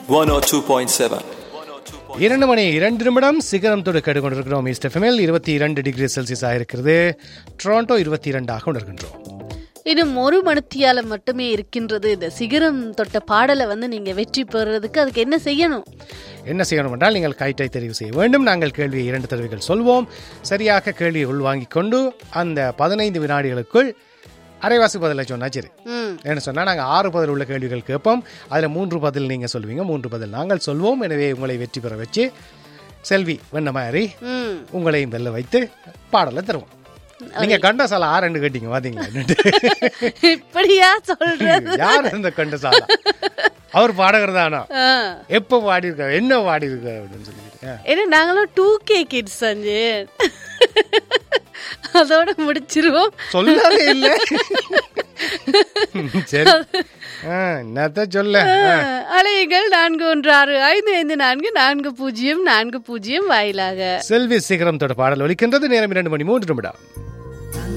102.7. இரண்டு மணி இரண்டு நிமிடம் சிகரம் தொடு கேட்டுக்கொண்டிருக்கிறோம் ஈஸ்ட் எஃப்எம்எல் இருபத்தி இரண்டு டிகிரி செல்சியஸ் இருக்கிறது டொரண்டோ இருபத்தி இரண்டாக உணர்கின்றோம் இன்னும் ஒரு மணித்தியாலம் மட்டுமே இருக்கின்றது இந்த சிகரம் தொட்ட பாடலை வந்து நீங்க வெற்றி பெறுறதுக்கு அதுக்கு என்ன செய்யணும் என்ன செய்யணும் என்றால் நீங்கள் கைட்டை தெரிவு செய்ய வேண்டும் நாங்கள் கேள்வியை இரண்டு தடவைகள் சொல்வோம் சரியாக கேள்வியை உள்வாங்கிக் கொண்டு அந்த பதினைந்து வினாடிகளுக்குள் அரைவாசி பதிலை சொன்னா சரி ம் என்ன சொன்னால் நாங்கள் ஆறு பதில் உள்ள கேள்விகள் கேட்போம் அதில் மூன்று பதில் நீங்கள் சொல்வீங்க மூன்று பதில் நாங்கள் சொல்வோம் எனவே உங்களை வெற்றி பெற வச்சு செல்வி வெண்ண மாதிரி ம் உங்களையும் வெல்ல வைத்து பாடலை தருவோம் நீங்க கண்டசாலா ஆறு கேட்டீங்க பாத்தீங்களா இப்படியா சொல்றது யார் அந்த கண்டசாலா அவர் பாடகர் தானா ஆ. எப்ப பாடி இருக்காரு என்ன பாடி இருக்காரு அப்படின்னு சொல்லிட்டு ஆ. ஏன்னா நாங்களும் டூ கே கிட்ஸ் சஞ்சு அதோட முடிச்சிருவோம் சொல்லவே இல்லை சரி ஆ, என்னத்த சொல்ல ஆ. அலையுங்கள் நான்கு ஒன்று ஆறு ஐந்து ஐந்து நான்கு நான்கு பூஜ்ஜியம் நான்கு பூஜ்ஜியம் வாயிலாக செல்வி சிகரம் தொட பாடல் ஒலிக்கின்றது நேரம் இரண்டு மணி மூன்று நிமிடம்